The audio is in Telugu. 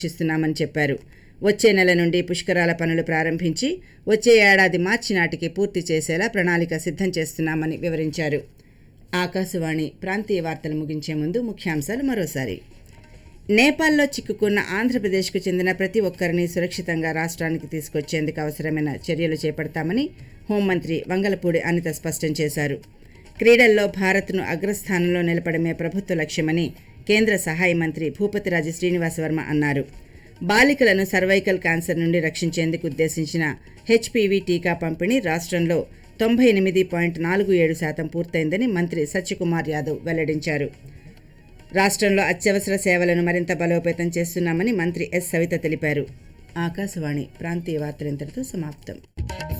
పరీక్షిస్తున్నామని చెప్పారు వచ్చే నెల నుండి పుష్కరాల పనులు ప్రారంభించి వచ్చే ఏడాది మార్చి నాటికి పూర్తి చేసేలా ప్రణాళిక సిద్ధం చేస్తున్నామని వివరించారు ఆకాశవాణి ప్రాంతీయ వార్తలు ముగించే ముందు ముఖ్యాంశాలు మరోసారి నేపాల్లో చిక్కుకున్న ఆంధ్రప్రదేశ్కు చెందిన ప్రతి ఒక్కరిని సురక్షితంగా రాష్ట్రానికి తీసుకొచ్చేందుకు అవసరమైన చర్యలు చేపడతామని హోంమంత్రి వంగలపూడి అనిత స్పష్టం చేశారు క్రీడల్లో భారత్ను అగ్రస్థానంలో నిలపడమే ప్రభుత్వ లక్ష్యమని కేంద్ర సహాయ మంత్రి భూపతిరాజు శ్రీనివాసవర్మ అన్నారు బాలికలను సర్వైకల్ క్యాన్సర్ నుండి రక్షించేందుకు ఉద్దేశించిన హెచ్పివి టీకా పంపిణీ రాష్ట్రంలో తొంభై ఎనిమిది పాయింట్ నాలుగు ఏడు శాతం పూర్తయిందని మంత్రి సత్యకుమార్ యాదవ్ వెల్లడించారు రాష్ట్రంలో అత్యవసర సేవలను మరింత బలోపేతం చేస్తున్నామని మంత్రి ఎస్ సవిత తెలిపారు ఆకాశవాణి ప్రాంతీయ వార్తలు ఇంతటితో సమాప్తం